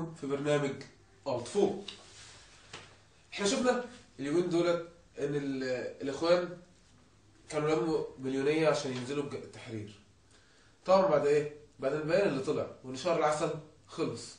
لكم في برنامج الت فوق احنا شفنا اليومين دولت ان ال- الاخوان كانوا لموا مليونية عشان ينزلوا الج- التحرير طبعا بعد ايه بعد البيان اللي طلع وان شهر العسل خلص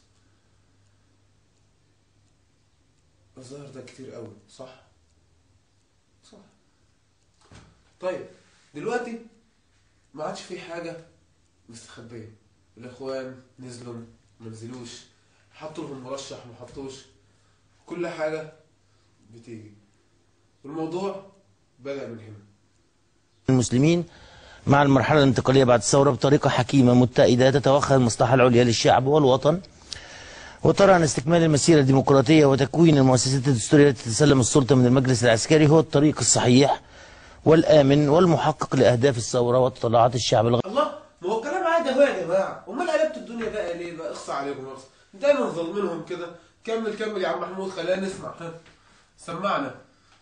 الظاهر ده كتير قوي صح صح طيب دلوقتي ما عادش في حاجة مستخبية الإخوان نزلوا ما نزلوش حطوا لهم مرشح ما حطوش كل حاجة بتيجي والموضوع بدأ من هنا المسلمين مع المرحلة الانتقالية بعد الثورة بطريقة حكيمة متئدة تتوخى المصلحة العليا للشعب والوطن وترى أن استكمال المسيرة الديمقراطية وتكوين المؤسسات الدستورية التي تتسلم السلطة من المجلس العسكري هو الطريق الصحيح والآمن والمحقق لأهداف الثورة وتطلعات الشعب الغ... الله ما هو الكلام عادي اهو يا جماعة امال قلبتوا الدنيا بقى ليه بقى اخصى عليكم اخصى دايما ظالمينهم كده كمل كمل يا عم محمود خلينا نسمع ها سمعنا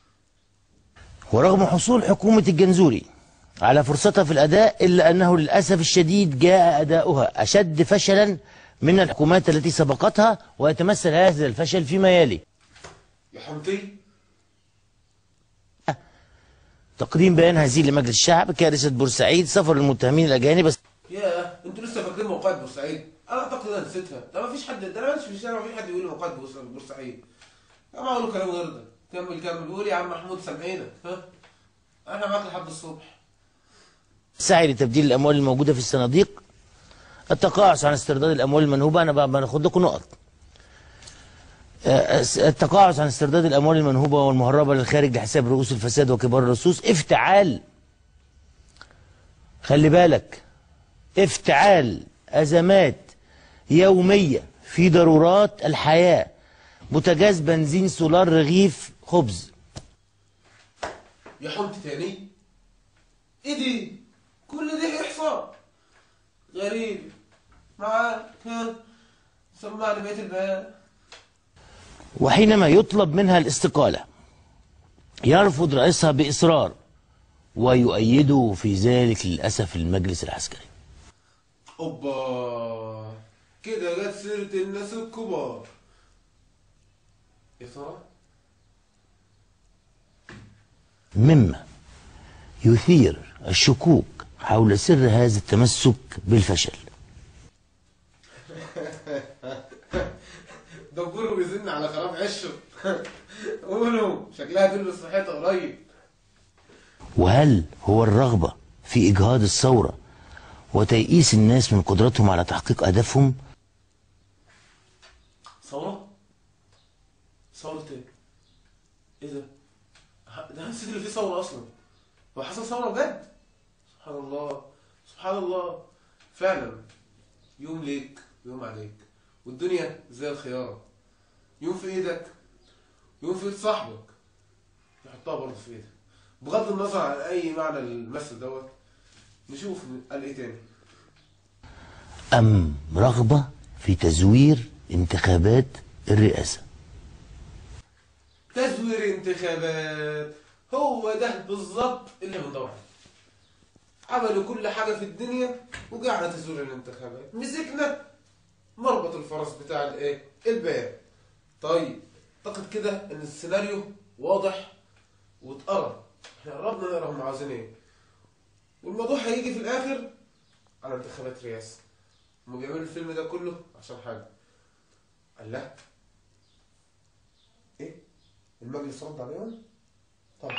ورغم حصول حكومة الجنزوري على فرصتها في الأداء إلا أنه للأسف الشديد جاء أداؤها أشد فشلا من الحكومات التي سبقتها ويتمثل هذا الفشل فيما يلي يا حمتي تقديم بيان هزيل لمجلس الشعب كارثة بورسعيد سفر المتهمين الأجانب يا انتوا لسه فاكرين موقعة بورسعيد انا اعتقد انا نسيتها ده ما فيش حد ده انا ماشي في الشارع ما فيش حد يقول لي موقعة بورس- بورسعيد يا جماعه قولوا كلام غير ده كمل كمل قول يا عم محمود سامعينك ها احنا معاك لحد الصبح السعي لتبديل الأموال الموجودة في الصناديق التقاعس عن استرداد الأموال المنهوبة أنا بقى بناخد لكم نقط آه، التقاعس عن استرداد الأموال المنهوبة والمهربة للخارج لحساب رؤوس الفساد وكبار اللصوص افتعال خلي بالك افتعال أزمات يومية في ضرورات الحياة بوتاجاز بنزين سولار رغيف خبز يا حمتي تاني ايه دي كل ده احصاء غريب معاك ها سمعني بقيه البيان وحينما يطلب منها الاستقالة يرفض رئيسها بإصرار ويؤيده في ذلك للأسف المجلس العسكري اوبا كده جت سيرة الناس الكبار يا ترى مما يثير الشكوك حول سر هذا التمسك بالفشل دبروا بيزن على خراب عشه قولوا شكلها تلبس صحتها قريب وهل هو الرغبة في إجهاض الثورة وتيئيس الناس من قدرتهم على تحقيق أهدافهم ثورة؟ ثورة ايه؟ ايه ده؟ ه- ده نسيت اللي فيه ثورة أصلا هو حصل ثورة بجد؟ سبحان الله سبحان الله فعلا يوم ليك ويوم عليك والدنيا زي الخيارة يوم في ايدك يوم في ايد صاحبك يحطها برضه في ايدك بغض النظر عن اي معنى المثل دوت نشوف قال ايه تاني أم رغبة في تزوير انتخابات الرئاسة تزوير انتخابات هو ده بالظبط اللي بندور عليه عملوا كل حاجة في الدنيا وجا على تزوير الانتخابات مسكنا مربط الفرس بتاع الايه البيان طيب اعتقد كده ان السيناريو واضح واتقرا احنا قربنا نقرا هم عاوزين ايه والموضوع هيجي في الاخر على انتخابات رئاسة هم بيعملوا الفيلم ده كله عشان حاجة قال لا ايه المجلس رد عليهم طب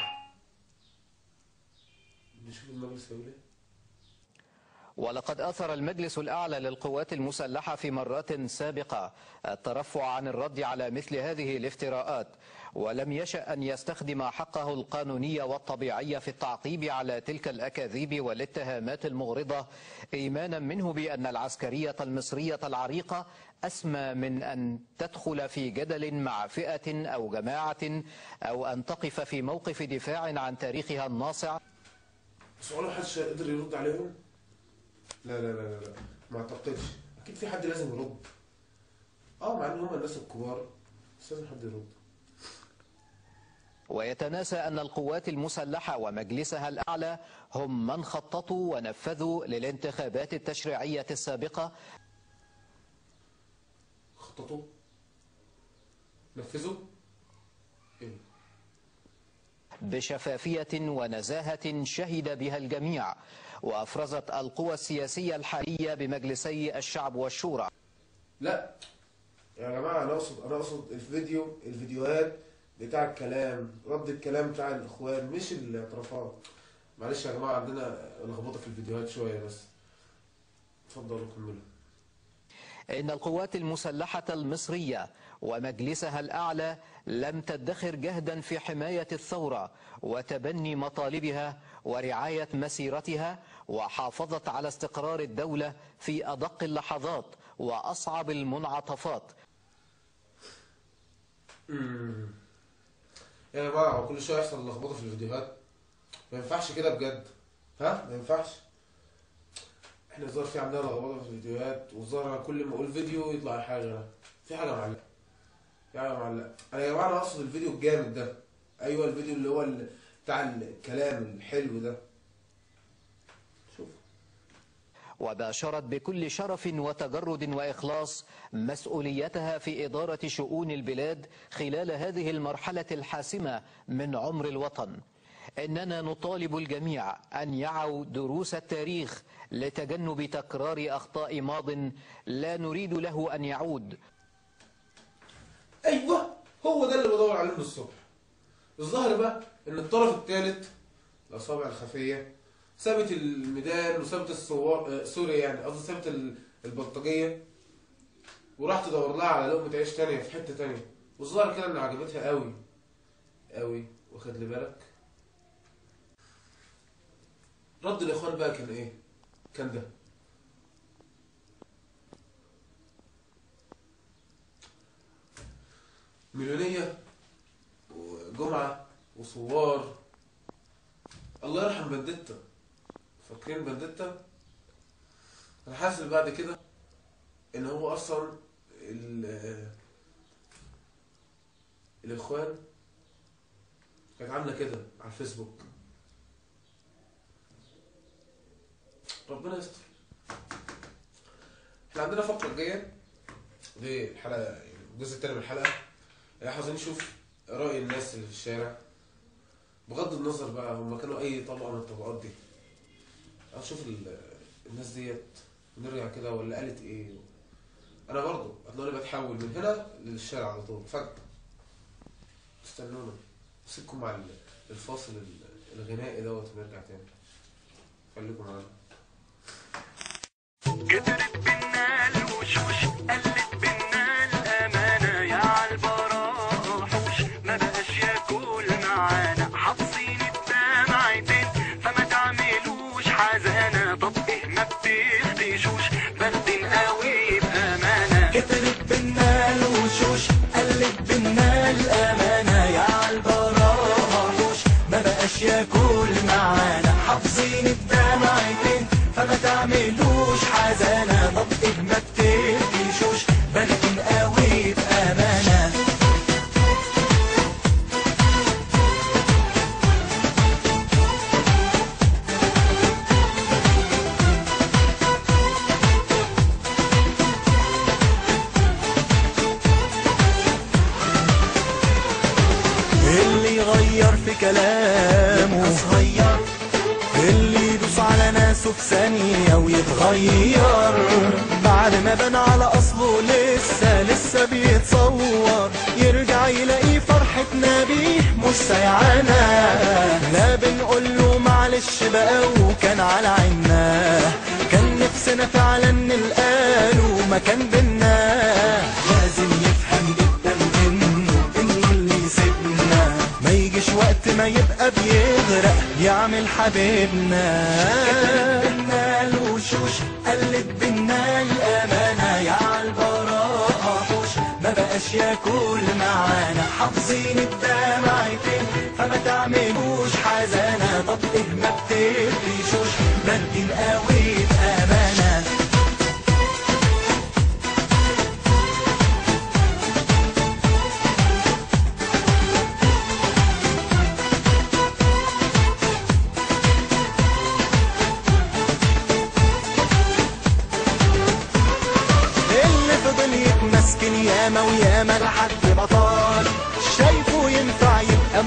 نشوف المجلس هيقول ايه ولقد أثر المجلس الأعلى للقوات المسلحة في مرات سابقة الترفع عن الرد على مثل هذه الافتراءات ولم يشأ أن يستخدم حقه القانوني والطبيعي في التعقيب على تلك الأكاذيب والاتهامات المغرضة إيمانا منه بأن العسكرية المصرية العريقة أسمى من أن تدخل في جدل مع فئة أو جماعة أو أن تقف في موقف دفاع عن تاريخها الناصع بس هو محدش قدر يرد عليهم لا لا لا لا, لا. ما اعتقدش اكيد في حد لازم يرد اه مع ان هم الناس الكبار بس لازم حد يرد ويتناسى أن القوات المسلحة ومجلسها الأعلى هم من خططوا ونفذوا للانتخابات التشريعية السابقة خططوا نفذوا إيه؟ بشفافية ونزاهة شهد بها الجميع وأفرزت القوى السياسية الحالية بمجلسي الشعب والشورى لا يا جماعة أنا أقصد أنا أقصد الفيديو الفيديوهات بتاع الكلام رد الكلام بتاع الإخوان مش الاعترافات معلش يا جماعة عندنا لخبطة في الفيديوهات شوية بس اتفضلوا كملوا إن القوات المسلحة المصرية ومجلسها الأعلى لم تدخر جهدا في حماية الثورة وتبني مطالبها ورعاية مسيرتها وحافظت على استقرار الدولة في أدق اللحظات وأصعب المنعطفات يا جماعة هو كل شوية يحصل لخبطة في الفيديوهات ما ينفعش كده بجد ها ما ينفعش احنا الظاهر في عندنا لخبطة في الفيديوهات والظاهر أنا كل ما اقول فيديو يطلع حاجة غيرها في حاجة معلقة في حاجة معلقة انا يا جماعة انا اقصد الفيديو الجامد ده ايوه الفيديو اللي هو ال- بتاع الكلام الحلو ده شوف وباشرت بكل شرف وتجرد وإخلاص مسؤوليتها في إدارة شؤون البلاد خلال هذه المرحلة الحاسمة من عمر الوطن إننا نطالب الجميع أن يعوا دروس التاريخ لتجنب تكرار أخطاء ماض لا نريد له أن يعود ايوه هو ده اللي بدور عليه من الصبح الظاهر بقى ان الطرف الثالث الاصابع الخفيه سابت الميدان وسابت الصور آه، سوري يعني قصدي سابت ال- البلطجيه وراح تدور لها على لقمه عيش تانية في حته تانية والظاهر كده ان عجبتها قوي قوي واخد لي بالك رد الاخوان بقى كان ايه كان ده مليونية وجمعة وصوار الله يرحم بندتا فاكرين بندتا انا حاسس بعد كده ان هو اصلا ال- الاخوان كانت عامله كده على الفيسبوك ربنا يستر احنا عندنا فقره جايه دي الحلقه يعني الجزء التاني من الحلقه احنا عاوزين نشوف رأي الناس اللي في الشارع بغض النظر بقى هم كانوا أي طبقة من الطبقات دي أشوف ال- الناس ديت نرجع كده ولا قالت إيه أنا برضو هتلاقوني بتحول من هنا للشارع على طول فجأة استنونا سيبكم مع ال- الفاصل ال- الغنائي دوت ونرجع تاني خليكم معانا كترت بينا الوشوش قلت بينا الأمانة يا عالبراء وحوش ما بقاش ياكل معانا حافظين الدمعتين فما تعملوش حزانة طب ايه ما بتخدشوش باردين قوي بأمانة كترت بينا الوشوش قلت بينا الأمانة يا عالبراء وحوش ما بقاش ياكل معانا حافظين الدمعتين فما تعملوش حزانة طب ايه ما بتقفشوش باردين قوي بأمانة اللي يغير في كلامه صغير اللي يدوس على ناسه في ثانية ويتغير بعد ما بان على أصله لسه لسه بيتصور يرجع يلاقي فرحتنا بيه مش سيعانا لا بنقول له معلش بقى وكان على عنا كان نفسنا فعلا نلقاله مكان بينا لازم يفهم جدا انه انه اللي يسيبنا ما يجيش وقت ما يبقى بيغرق يعمل حبيبنا بينا الوشوش قلت بينا الامانه يا عالبراءه حوش ما بقاش ياكل معانا حافظين الدمعتين فما تعملوش حزانه طب ايه ما بتقفشوش باردين قوي بامانه اللي فضل يتمسكن ياما وياما لحد ما طار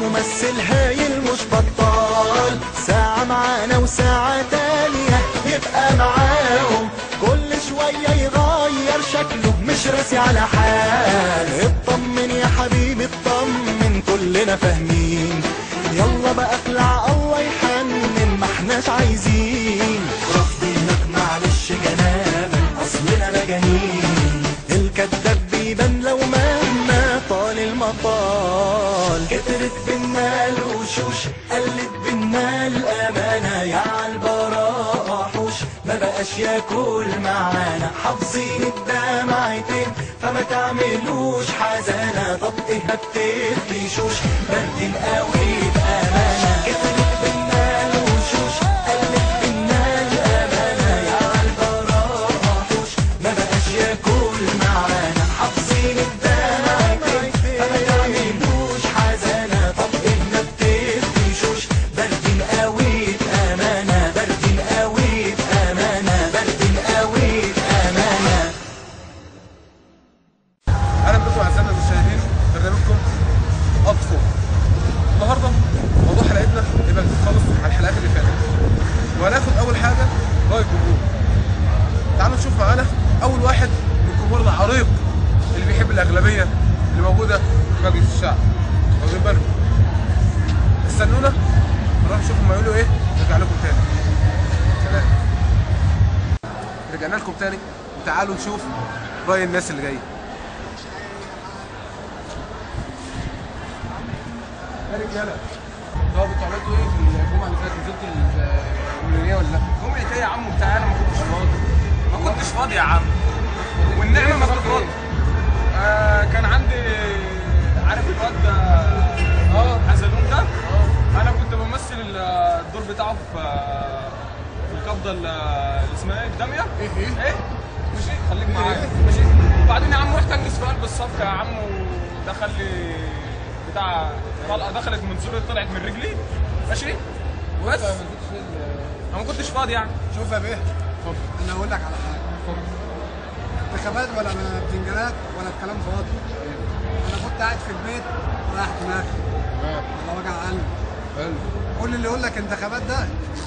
ممثل هايل مش بطال ساعة معانا وساعة تانية يبقى معاهم كل شوية يغير شكله مش راسي على حال اطمن يا حبيبي اطمن كلنا فاهمين يلا بقى اخلع الله يحنن ما احناش عايزين رافضينك معلش جنابا اصلنا مجانين الكداب بيبان لو مهما طال المطال كترت بينا الوشوش قلت بينا الامانه يا عالبراء حوش ما بقاش ياكل معانا حافظين الدمعتين فما تعملوش حزانه طب ايه ما بتفليشوش برد قوي بامانه كترت بينا الوشوش قلت بينا الامانه يا عالبراء حوش ما بقاش ياكل معانا حافظين الدمعتين فما تعملوش حزانه طب ايه ما بتفليشوش باردين قوي بامانه باردين قوي بامانه باردين قوي بامانه اهلا بكم اعزائنا المشاهدين برنامجكم اطفو النهارده موضوع حلقتنا يبقى خالص على الحلقات اللي فاتت وهناخد اول حاجه راي الجمهور تعالوا نشوف معانا اول واحد من جمهورنا العريق اللي بيحب الاغلبيه اللي موجوده في مجلس الشعب واخدين بالكم استنونا نروح نشوف هما يقولوا ايه نرجع لكم تاني سلام رجعنا لكم تاني وتعالوا نشوف راي الناس اللي جايه يا رجاله طب انتوا عملتوا ايه في الجمعه اللي فاتت نزلتوا الجمهوريه ولا لا؟ جمعة ايه يا عم بتاعي انا ما كنتش فاضي ما كنتش فاضي يا عم والنعمة ما كنت فاضي آه كان عندي عارف الواد ده اه حزلوم ده انا كنت بمثل ال- الدور بتاعه في في القبضة ال- اللي اسمها ايه الدامية ايه ايه؟ ايه ماشي خليك معايا ماشي وبعدين يا عم رحت انجز في قلب الصف يا عم ودخل لي بتاع طلقه دخلت من زوري طلعت من رجلي ماشي بس انا ما كنتش فاضي يعني شوف يا بيه انا اقول لك على حاجه انتخابات ولا بتنجانات ولا الكلام فاضي انا كنت قاعد في البيت رايح دماغي ولا وجع قلب حلو كل اللي يقول لك انتخابات ده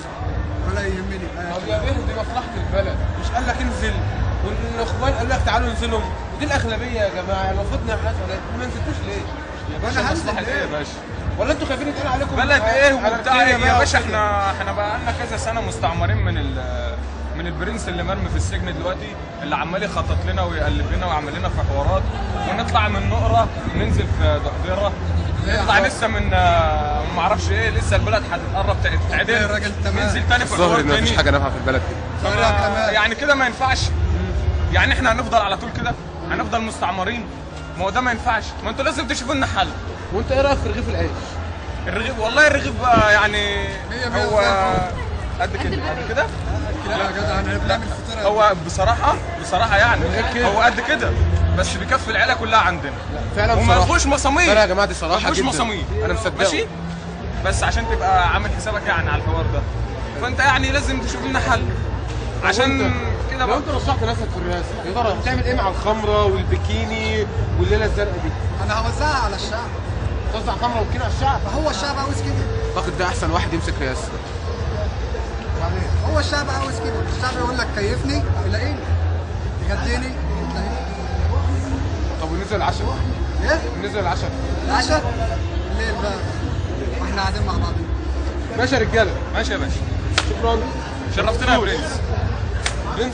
ولا يهمني طب يا بيه دي مصلحه البلد مش قال لك انزل والاخوان قالوا لك تعالوا انزلوا ودي الاغلبيه يا جماعه المفروض نعمل ولا إيه؟ ما نزلتوش ليه؟ وانا هنزل مصلحة ايه يا ليه؟ باشا ولا انتوا خايفين يتقال عليكم بلد ايه على وبتاع ايه الدنيا يا بقى باشا وكده؟ احنا احنا بقى لنا كذا سنه مستعمرين من ال من البرنس اللي مرمي في السجن دلوقتي اللي عمال يخطط لنا ويقلب لنا ويعمل لنا في حوارات ونطلع من نقره ننزل في دحضيره نطلع لسه من آه، ما اعرفش ايه لسه البلد هتتقرب إيه تتعدل الراجل تمام. ننزل تاني في الظاهر حوار ان مفيش تاني حاجه نافعه في البلد كده ظهرك تمام. يعني كده ما ينفعش يعني احنا هنفضل على طول كده هنفضل مستعمرين ما هو ده ما ينفعش ما انتوا لازم تشوفوا لنا حل وانت ايه رايك في رغيف العيش؟ الرغيف والله الرغيف بقى يعني مية مية هو وزي قد كده قد كده لا يا جدع انا بنعمل فطيره هو بصراحة بصراحة يعني كده؟ هو قد كده بس بيكفي العيلة كلها عندنا فعلا وما بصراحه فيهوش مصامير لا يا جماعه دي صراحه ما فيهوش جدا مصامير انا مصدقه ماشي بس عشان تبقى عامل حسابك يعني على الحوار ده فانت يعني لازم تشوف لنا حل عشان كده لو بقى انت رشحت نفسك في الرئاسه يا ترى هتعمل ايه مع الخمره والبيكيني والليله الزرقاء دي؟ انا هوزعها على الشعب توزع خمره وبيكيني على الشعب فهو الشعب عاوز كده اعتقد ده احسن واحد يمسك رئاسه وبعدين هو الشعب عاوز كده الشعب يقول لك كيفني يلاقيني يغديني تلاقيني طب ونزل العشاء ايه نزل العشاء العشاء الليل بقى واحنا قاعدين مع بعض ماشي يا رجاله ماشي يا باشا شكرا شرفتنا يا برنس برنس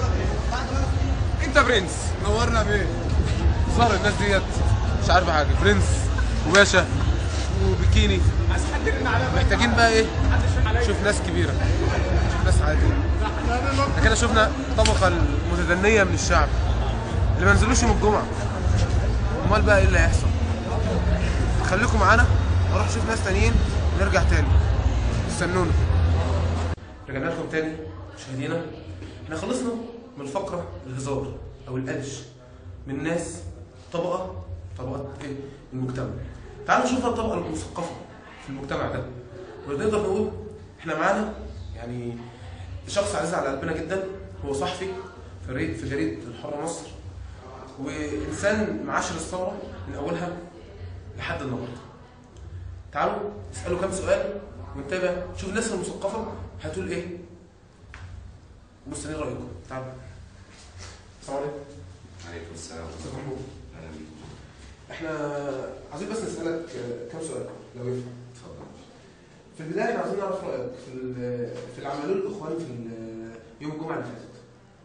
انت برنس نورنا بيه ظهر الناس ديت مش عارفه حاجه برنس وباشا وبيكيني محتاجين بقى ايه نشوف ناس كبيره نشوف ناس عاديه احنا كده شفنا الطبقه المتدنيه من الشعب اللي ما نزلوش يوم الجمعه امال بقى ايه اللي هيحصل خليكم معانا نروح نشوف ناس تانيين ونرجع تاني استنونا رجعنا لكم تاني مشاهدينا احنا خلصنا من الفقره الهزار او القلش من ناس طبقه طبقه ايه المجتمع تعالوا نشوف الطبقه المثقفه في المجتمع ده ونقدر نقول احنا معانا يعني شخص عزيز على قلبنا جدا هو صحفي في ري- في جريده الحره مصر وانسان معاشر الثوره من اولها لحد النهارده تعالوا اسالوا كام سؤال ونتابع شوف الناس المثقفه هتقول ايه مستنيين رايكم تعالوا السلام عليكم عليكم السلام أستاذ ورحمة محمود الله أهلا بيكم احنا عايزين بس نسالك آه، كام سؤال لو ينفع اتفضل في البدايه احنا عايزين نعرف رايك في ال- في اللي عملوه الاخوان في ال- يوم الجمعه اللي فاتت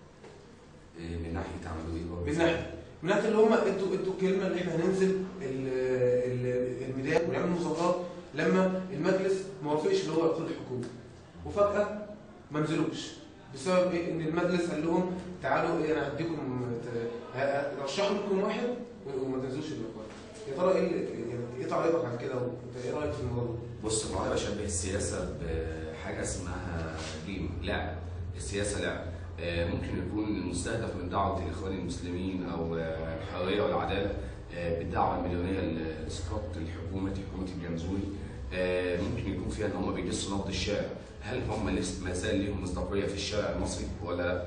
إيه من ناحية عملوا إيه برضه؟ من ناحيه من ناحيه اللي هم ادوا ادوا كلمه ان احنا هننزل ال- ال- الميدان ونعمل مظاهرات لما المجلس ما وافقش اللي هو يقول الحكومه وفجاه ما نزلوش بسبب ايه ان المجلس قال لهم تعالوا ايه انا هديكم ت- ه- رشحوا لكم واحد وما تنزلوش الاخوان يا ترى ايه اللي- يعني ايه تعليقك على كده وانت ايه رايك في الموضوع ده؟ بص هو أنا بشبه السياسة بحاجة اسمها جيم لعب السياسة لعب آه، ممكن يكون المستهدف من دعوة الإخوان المسلمين أو آه، الحرية والعدالة آه، بالدعوة المليونية لإسقاط الحكومة حكومة الجنزوري آه، ممكن يكون فيها إن هم بيجسوا نبض الشارع هل هم لسه ما زال ليهم مصداقية في الشارع المصري ولا لا؟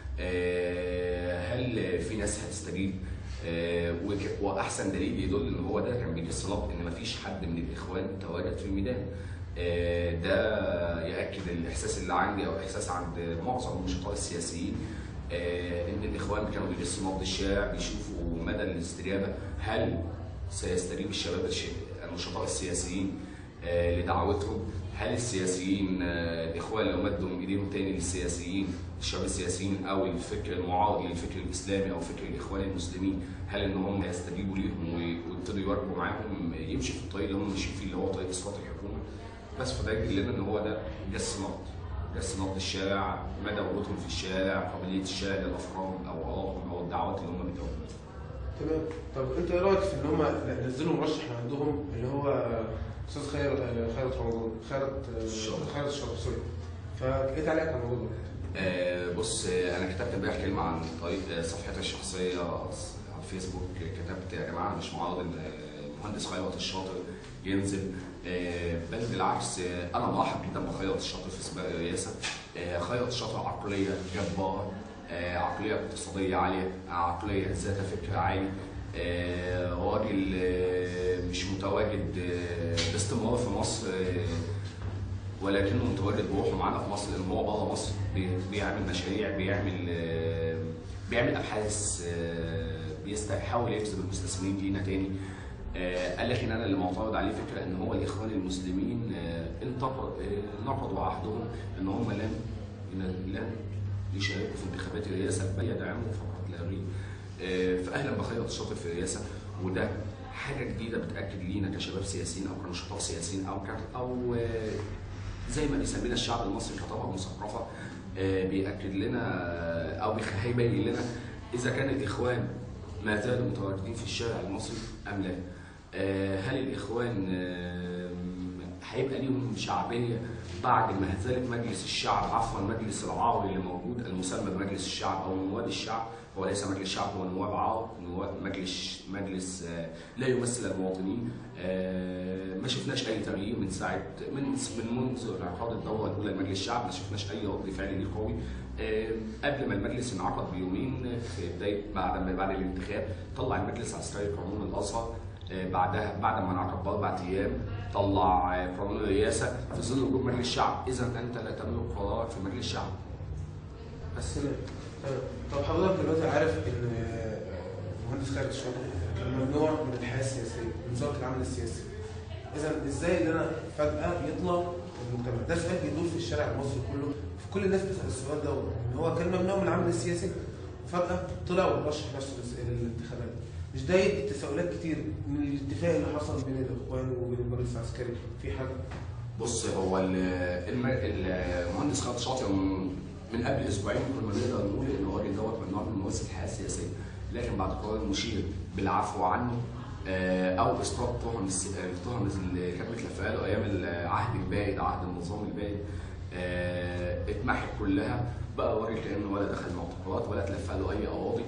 آه، هل في ناس هتستجيب؟ آه، وك- واحسن دليل يدل ان هو ده كان بيجس نبض ان مفيش حد من الاخوان تواجد في الميدان آه، ده ياكد الاحساس اللي عندي او احساس عند معظم النشطاء السياسيين آه، ان الاخوان كانوا بيجسوا نبض الشارع بيشوفوا مدى الاستجابه هل سيستجيب الشباب الش- النشطاء السياسيين آه، لدعوتهم هل السياسيين آه، الاخوان لو مدوا ايديهم تاني للسياسيين الشباب السياسيين او الفكر المعارض للفكر الاسلامي او فكر الاخوان المسلمين هل ان هم يستجيبوا ليهم وي- ويبتدوا يواجهوا معاهم يمشي في الطريق اللي هم ماشيين فيه اللي هو طريق اسقاط الحكومه بس فده يدل لنا ان هو ده جس نبض جس نبض الشارع مدى وجودهم في الشارع قابليه الشارع للافراد او ارائهم او الدعوات اللي هم بيدعوها تمام طب انت ايه رايك في ان هم نزلوا مرشح من عندهم اللي هو استاذ خير خيرت رمضان خيرت الشرف. خيرت الشرف سوري فايه تعليقك على الموضوع ده؟ آه، بص آه، انا كتبت امبارح كلمه عن طريق آه، صفحتي الشخصيه على الفيسبوك آه، كتبت يا جماعه مش معارض ان آه، المهندس خيرت الشاطر ينزل آه، بل بالعكس آه، انا مرحب جدا بخيرت الشاطر في سباق الرئاسه آه، خيرت الشاطر عقليه جباره آه، عقليه اقتصاديه عاليه عقليه ذات فكر عالي آه، راجل آه، مش متواجد آه، باستمرار في مصر آه، ولكنه متواجد بروحه معانا في مصر لان هو بره مصر بي- بيعمل مشاريع بيعمل آه، بيعمل ابحاث آه، بيحاول يجذب المستثمرين لينا تاني آه، قال لكن انا اللي معترض عليه فكره ان هو الاخوان المسلمين آه، انتقد آه، نقضوا عهدهم ان هم لن لن يشاركوا في انتخابات الرئاسه بل يدعموا فقط لا غير آه، فاهلا بخيرت الشاطر في الرئاسه وده حاجه جديده بتاكد لينا كشباب سياسيين او كنشطاء سياسيين او ك او آه، زي ما بيسمينا الشعب المصري كطبقه مثقفه آه، بياكد لنا آه، او بيخ- هيبين لنا اذا كان الاخوان ما زالوا متواجدين في الشارع المصري ام لا آه، هل الاخوان آه، هيبقى ليهم شعبيه بعد ما هزاله مجلس الشعب عفوا مجلس العار اللي موجود المسمى بمجلس الشعب او نواب الشعب هو ليس مجلس شعب هو نواب عار نواب مجلس مجلس آه، لا يمثل المواطنين آه، ما شفناش اي تغيير من ساعه من من منذ انعقاد الدوره الاولى لمجلس الشعب ما شفناش اي رد فعل ليه قوي آه، قبل ما المجلس انعقد بيومين في بدايه بعد ما بعد الانتخاب طلع المجلس العسكري قانون الازهر آه، بعدها بعد ما انعقد باربع ايام طلع آه، قانون الرئاسه في ظل وجود مجلس الشعب اذا انت لا تملك قرارك في مجلس الشعب بس تمام تمام طب حضرتك دلوقتي عارف ان آه، المهندس خالد الشاطر كان ممنوع من الحياه السياسيه من وزاره العمل السياسي اذا ازاي ان انا فجاه يطلع المجتمع ده سؤال بيدور في الشارع المصري كله في كل الناس بتسال السؤال ده ان هو كان ممنوع من العمل السياسي وفجاه طلع ورشح نفسه للس- للانتخابات مش ده يدي تساؤلات كتير من الاتفاق اللي حصل بين الاخوان وبين المجلس العسكري في حاجه بص هو ال- الم- المهندس خالد شاطر من من قبل اسبوعين كنا نقدر نقول ان الراجل دوت من نوع من ممارسه الحياه السياسيه لكن بعد قرار المشير بالعفو عنه آه، او اسقاط تهم الس- التهم اللي كانت متلفقه له ايام العهد البائد عهد النظام البائد آه، اتمحت كلها بقى راجل كانه ولا دخل معتقلات ولا اتلفق له اي قواضي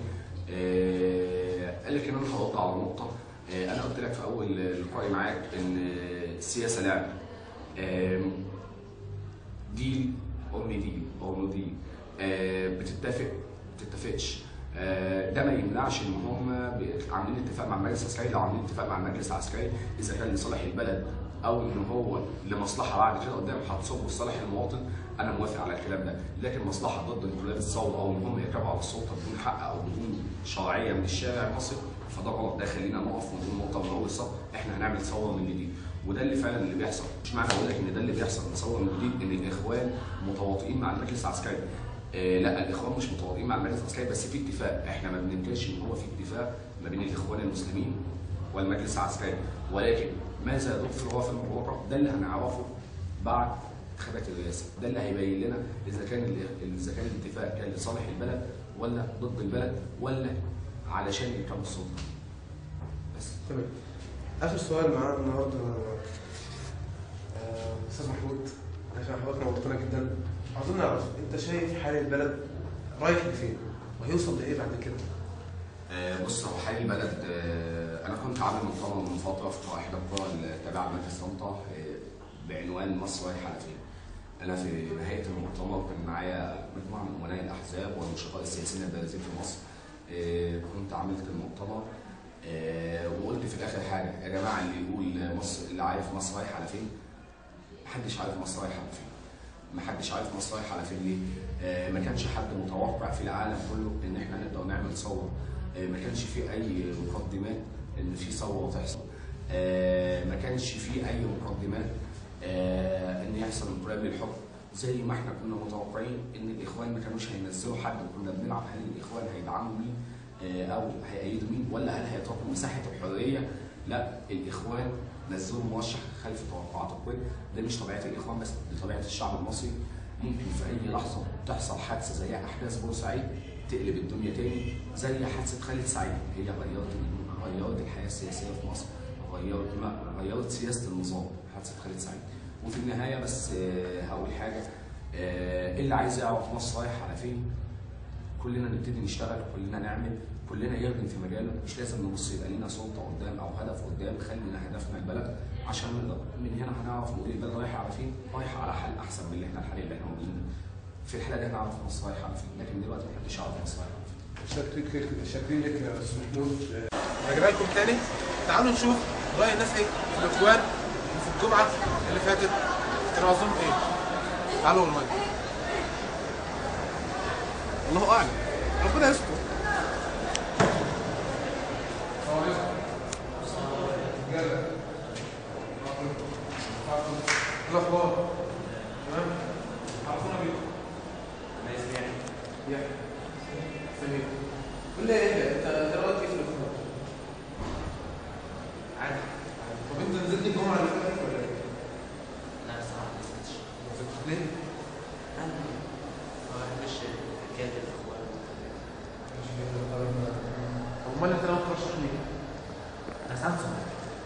آه، قال لك ان انا هرد على نقطه آه، انا قلت لك في اول لقائي معاك ان السياسه لعبه آم، ديل او ديل او نو ديل آه، بتتفق ما بتتفقش آه، ده ما يمنعش ان هم بي- عاملين اتفاق مع المجلس العسكري لو عاملين اتفاق مع المجلس العسكري اذا كان لصالح البلد او ان هو لمصلحه بعد كده قدام هتصب في صالح المواطن انا موافق على الكلام ده لكن مصلحه ضد انقلاب الثوره او ان هم يركبوا على السلطه بدون حق او بدون شرعيه من الشارع المصري فده غلط ده خلينا نقف ونقول نقطه من اول الصف احنا هنعمل ثوره من جديد وده اللي فعلا اللي بيحصل مش معنى اقول لك ان ده اللي بيحصل ان ثوره من جديد ان الاخوان متواطئين مع المجلس العسكري آه لا الاخوان مش متواطئين مع المجلس العسكري بس في اتفاق احنا ما بننكرش ان هو في اتفاق ما بين الاخوان المسلمين والمجلس العسكري ولكن ماذا يدور في الواقع الواقع ده اللي هنعرفه بعد انتخابات الرئاسه ده اللي هيبين لنا اذا كان ال- اذا كان الاتفاق كان لصالح البلد ولا ضد البلد ولا علشان يركبوا السلطه بس تمام اخر سؤال معانا النهارده آه، استاذ محمود عشان حضرتك نورتنا جدا عاوزين نعرف انت شايف حال البلد رايح لفين وهيوصل لايه بعد كده آه، بص هو حي البلد آه، انا كنت عامل مؤتمر من فتره في احدى القرى التابعه لمجلس طنطا آه، بعنوان مصر رايحه على فين. انا في نهايه المؤتمر كان معايا مجموعه من امناء الاحزاب والنشطاء السياسيين البارزين في مصر. آه، كنت عملت المؤتمر آه، وقلت في الاخر حاجه يا جماعه اللي يقول مصر اللي عارف مصر رايحه على فين محدش عارف مصر رايحه على فين. محدش عارف مصر رايحه على فين ليه؟ آه، ما كانش حد متوقع في العالم كله ان احنا نقدر نعمل ثوره آه، ما كانش في اي مقدمات ان في ثوره تحصل آه، ما كانش في اي مقدمات آه، ان يحصل انقلاب للحكم زي ما احنا كنا متوقعين ان الاخوان ما كانوش هينزلوا حد وكنا بنلعب هل الاخوان هيدعموا مين آه، او هيأيدوا مين ولا هل هيتركوا مساحه الحريه لا الاخوان نزلوا مرشح خلف توقعات الكل ده مش طبيعه الاخوان بس دي طبيعه الشعب المصري ممكن في اي لحظه تحصل حادثه زي احداث بورسعيد تقلب الدنيا تاني زي حادثه خالد سعيد هي غيرت غيرت الحياه السياسيه في مصر غيرت ما غيرت سياسه النظام حادثه خالد سعيد وفي النهايه بس آه، هقول حاجه آه، اللي عايز يعرف مصر رايح على فين كلنا نبتدي نشتغل كلنا نعمل كلنا يخدم في مجاله مش لازم نبص يبقى لينا سلطه قدام او هدف قدام خلينا هدفنا البلد عشان نقدر من هنا هنعرف نقول البلد رايحه على فين رايحه على حل احسن من اللي احنا الحال اللي احنا موجودين في الحاله دي هنعرف مصر رايحه على فين لكن دلوقتي محدش يعرف مصر رايحه على فين شاكرين لك شاكرين لك يا استاذ محمود رجع لكم تاني تعالوا نشوف راي الناس ايه في الاخوان وفي الجمعه اللي فاتت كانوا عاوزين ايه تعالوا والله الله اعلم ربنا يستر الاخبار تمام عرفونا بيكم انا اسمي يحيى سمير قول لي ايه انت انت رايك ايه في الاخبار؟ عادي طب انت نزلت الجمعه اللي فاتت ولا ايه؟ لا صراحة ما نزلتش ليه؟ أنا ما بحبش حكاية الإخوان طب امال انت لو ترشح ليه؟ أنا سامسونج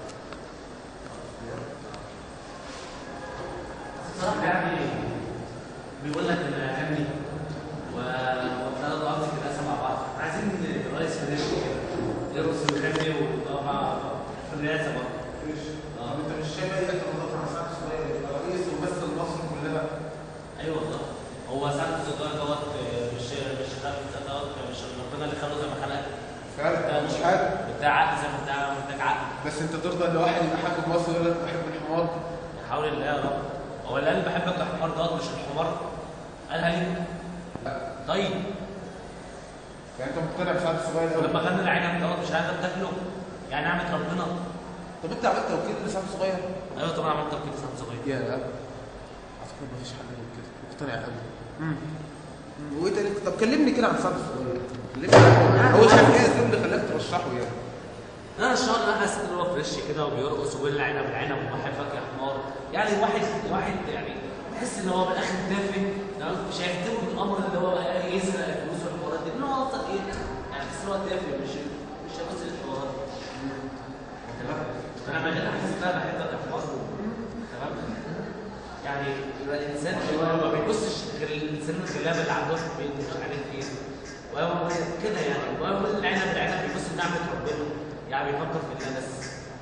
صراحة يعني بيقول لك أنا أهمني وثلاث أرض في الأسى مع بعض عايزين رئيس فنان كده يرقص ويغني ويبقى مع في الرئاسة برضه طب انت مش شايف ايه انت مضاف على سعد صغير يبقى رئيس ومثل مصر كلها ايوه والله هو سعد الصغير دوت مش مش خلق دوت مش ربنا اللي خلقه زي ما خلق فعلا مش حاجه بتاع عقل زي ما بتاع محتاج عقل بس انت ترضى ان واحد يبقى حاكم مصر يقول لك بحب الحمار حاول الله يا رب هو اللي قال بحبك يا حمار دوت مش الحمار قالها ليه؟ طيب يعني انت مقتنع بسعد الصغير قوي لما غنى العنب دوت مش عايز تاكله يعني نعمة ربنا طب انت عملت توكيل لسعد الصغير؟ ايوه طبعا عملت توكيل سعد صغير يا اعتقد مفيش حد غير كده مقتنع قوي وايه تاني طب كلمني كده عن سعد الصغير كلمني عنه. هو شايف ايه الاسلوب اللي خلاك ترشحه يعني انا الشهر ده حاسس ان هو فريش كده وبيرقص وبيقول العنب العنب وبحبك يا حمار يعني واحد واحد يعني تحس ان هو من الاخر تافه تمام مش هيهتم بالامر اللي هو بقى يسرق الفلوس والحوارات دي لان هو اصلا ايه يعني تحس ان هو تافه مش مش هيبص للحوارات تمام انا ما انا حاسس ان انا بحبك يا حمار تمام يعني يبقى الانسان هو ما بيبصش غير الانسان الغلابه اللي عنده في البيت مش عارف ايه وهو كده يعني وهو العنب العنب بيبص لنعمه ربنا يعني بيفكر في الله بس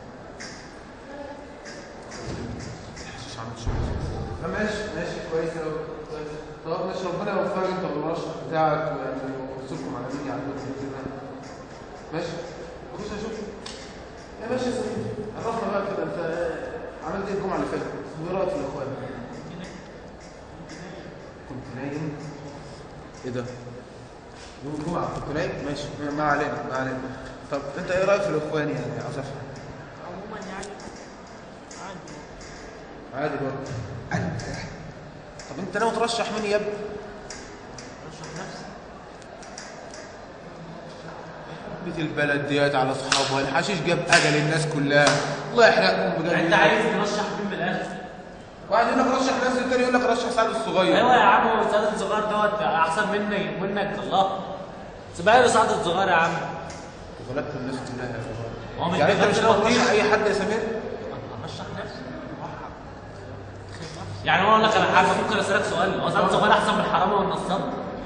مش عامل شغل ماشي ماشي كويس قوي كويس طب ماشي ربنا يوفقك انت والمرشح بتاعك ويعني ويوصلكم على مين يعلمكم كده ماشي خش اشوف يا باشا يا سيدي عرفنا بقى كده انت عملت ايه الجمعه اللي فاتت؟ وايه رايك في الاخوان؟ كنت نايم ايه ده؟ يوم الجمعه كنت نايم ماشي ما- ما علينا ما علينا طب انت ايه رايك في الاخوان يعني عاوز افهم عموما يعني عادي عادي برضه عادي طب انت ناوي ترشح مين يا ابني؟ رشح نفسي بيت البلد ديت على اصحابها الحشيش جاب اجل الناس كلها الله يحرقكم بجد انت عايز ترشح مين من الاخر؟ واحد يقول لك رشح ناس التاني يقول لك رشح سعد الصغير ايوه يا عم هو سعد الصغير دوت احسن مني منك الله سيبها له سعد الصغير يا عم غلبت الناس كلها يا هو شباب مش يعني انت مش بيغلب ناوي ترشح كتير. اي حد يا سمير؟ رشح نفسي يعني انا اقول لك على حاجه ممكن اسالك سؤال هو سعد الصغير احسن من الحرامي والنصاب؟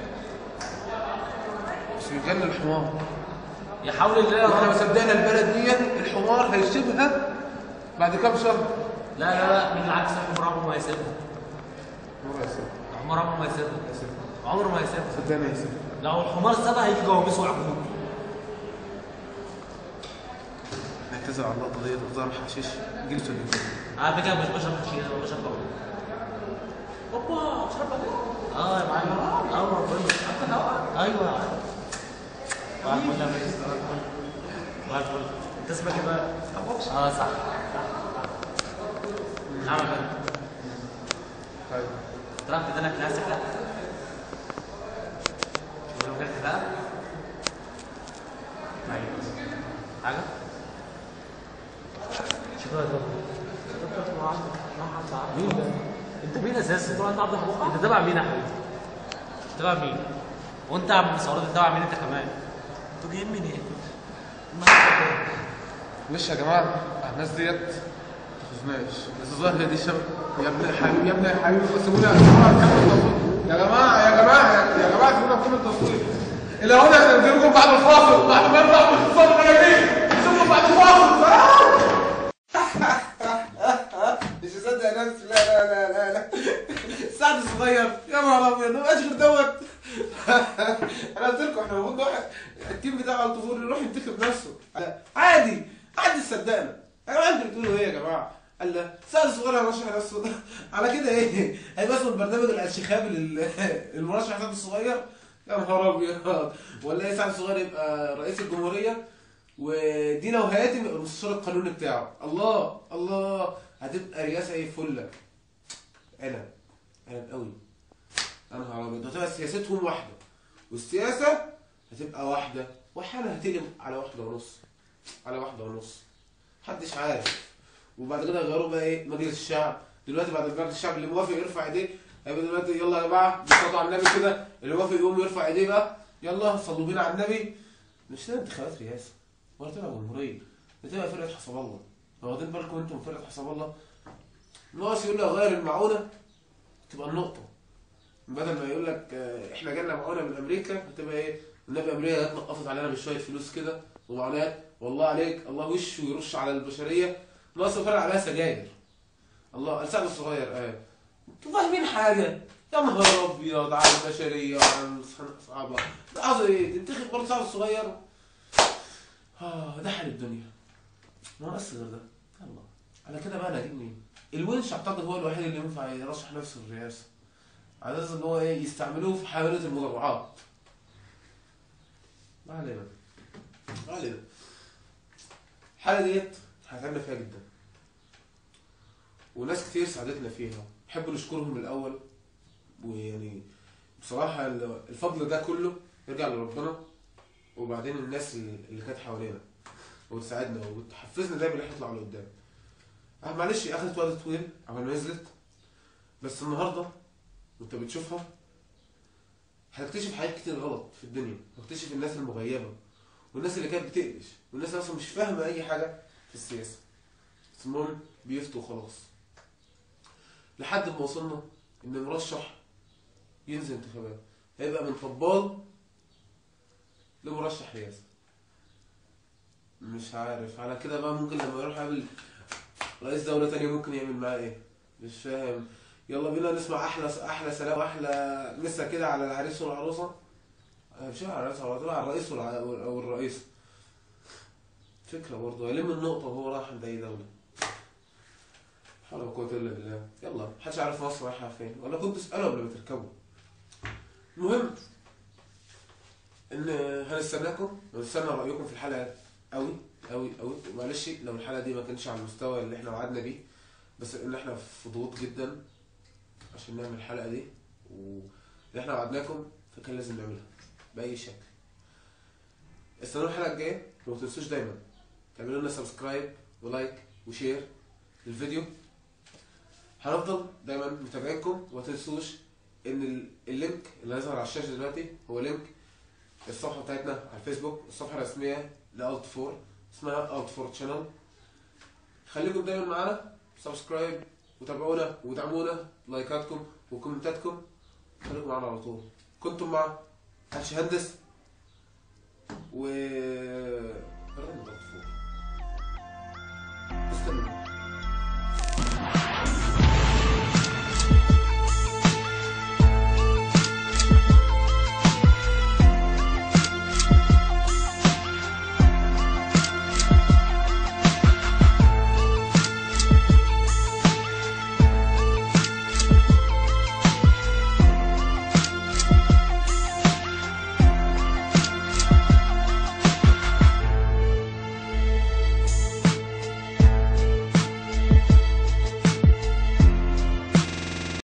بس بيجنن الحمار يحاول اللي احنا ما صدقنا البلد ديت الحمار هيسيبها بعد كام شهر لا لا لا بالعكس الحمار عمره ما يسيبها الحمار هيسيبها الحمار عمره ما يسيبها عمره ما يسيبها صدقني هيسيبها لو الحمار سابها هيجي جوابيس وعقوق نعتذر على اللقطه ديت هزار حشيش جيل سوداء على فكره مش بشرب حشيش انا بشرب قهوه اوبا بشرب قهوه اه يا معلم اه ربنا ايوه يا عم صباح الفل يا باشا صباح الفل صباح الفل انت اسمك ايه بقى؟ اه صح صح نعم يا فندم طيب تعرف تدلك نفسك لا لو جبت بقى ايوه حاجه شكرا يا دكتور مين ده؟ انت مين اساسا؟ انت عبد الحبوب انت تبع مين يا حبيبي؟ تبع مين؟ وانت يا عم سعود انت تبع مين انت كمان؟ انتوا جايين منين؟ معلش يا جماعه الناس ديت ما تخزناش بس الظاهر دي شباب يا ابن الحبيب يا ابن الحبيب سيبوني يا جماعه نكمل التصوير يا جماعه يا جماعه يا يا جماعه سيبونا نكمل التصوير الى هنا هننزلكم بعد الفاصل بعد ما نطلع من الفاصل مجانين نشوفكم بعد الفاصل مش مصدق نفسي لا لا لا لا لا سعد صغير يا نهار ابيض ما بقاش غير دوت انا قلت لكم احنا المفروض واحد التيم بتاع الطفول يروح ينتخب نفسه عادي عادي صدقنا انا انتوا بتقولوا ايه يا جماعه قال لا سعد صغير هيرشح نفسه على كده ايه هيبقى اسمه البرنامج الانشخابي لل- المرشح سعد الصغير يا نهار ابيض ولا ايه سعد الصغير يبقى رئيس الجمهوريه ودينا وهياتم يبقى المستشار القانوني بتاعه الله الله هتبقى رئاسه ايه فله عنب عنب قوي يا نهار ابيض هتبقى سياستهم واحده والسياسه هتبقى واحده واحيانا هتقلب على واحده ونص على واحده ونص محدش عارف وبعد كده يغيروا بقى ايه مجلس الشعب دلوقتي بعد مجلس الشعب اللي موافق يرفع ايديه هيبقى دلوقتي يلا يا جماعه بصوا على النبي كده اللي موافق يقوم يرفع ايديه بقى يلا صلوا بينا على النبي مش تبقى انتخابات رئاسه ولا تبقى جمهوريه ده تبقى فرقه حسب الله واخدين بالكم انتم من فرقه حسب الله ناقص يقول لك غير المعونه تبقى النقطه بدل ما يقول لك آه، احنا جالنا معونه من امريكا هتبقى ايه النبي امريكا جت نقفت علينا بشويه فلوس كده ومعونات والله عليك الله وش ويرش على البشريه ناقص يفرق عليها سجاير الله السعد الصغير اه انتوا فاهمين حاجه يا نهار ابيض على البشريه وعلى اصحابها ده عاوز ايه تنتخب برضه السعد الصغير اه ده حال الدنيا ما ناقص غير ده يلا على كده بقى نجيب مين الونش اعتقد هو الوحيد اللي ينفع يرشح نفسه الرئاسه على اساس ان هو ايه يستعملوه في حملات المدرعات ما علينا ما علينا الحاله ديت هتعبنا فيها جدا وناس كتير ساعدتنا فيها نحب نشكرهم الاول ويعني بصراحه الفضل ده كله يرجع لربنا وبعدين الناس اللي اللي كانت حوالينا وتساعدنا وتحفزنا دايما ان احنا نطلع لقدام اه معلش اخدت وقت طويل عمال ما نزلت بس النهارده وانت بتشوفها هتكتشف حاجات كتير غلط في الدنيا هتكتشف الناس المغيبه والناس اللي كانت بتقلش والناس اللي اصلا مش فاهمه اي حاجه في السياسه بس المهم بيفتوا وخلاص لحد ما وصلنا ان مرشح ينزل انتخابات هيبقى من طبال لمرشح رئاسه مش عارف على كده بقى ممكن لما يروح يقابل رئيس دولة تانية ممكن يعمل معاه ايه مش فاهم يلا بينا نسمع احلى احلى سلام واحلى مسا كده على العريس والعروسة آه، مش على العريس على على الرئيس والع- او الرئيسة فكرة برضه يلم النقطة وهو رايح عند اي دولة حول ولا قوة إلا بالله يلا محدش عارف مصر رايحة فين ولا كنت تسألوا قبل ما تركبوا المهم إن هنستناكم ونستنى رأيكم في الحلقة أوي أوي أوي معلش لو الحلقة دي ما كانتش على المستوى اللي إحنا وعدنا بيه بس إن إحنا في ضغوط جدا عشان نعمل الحلقة دي واللي إحنا وعدناكم فكان لازم نعملها بأي شكل استنوا الحلقة الجاية وما تنسوش دايما تعملوا لنا سبسكرايب ولايك وشير للفيديو هنفضل دايما متابعينكم وما تنسوش ان ال- اللينك اللي هيظهر على الشاشه دلوقتي هو لينك الصفحه بتاعتنا على الفيسبوك الصفحه الرسميه لالت فور اسمها الت فور تشانل خليكم دايما معانا سبسكرايب وتابعونا ودعمونا لايكاتكم وكومنتاتكم خليكم معانا على طول كنتم مع هاتش هندس و برنامج الت فور استنوا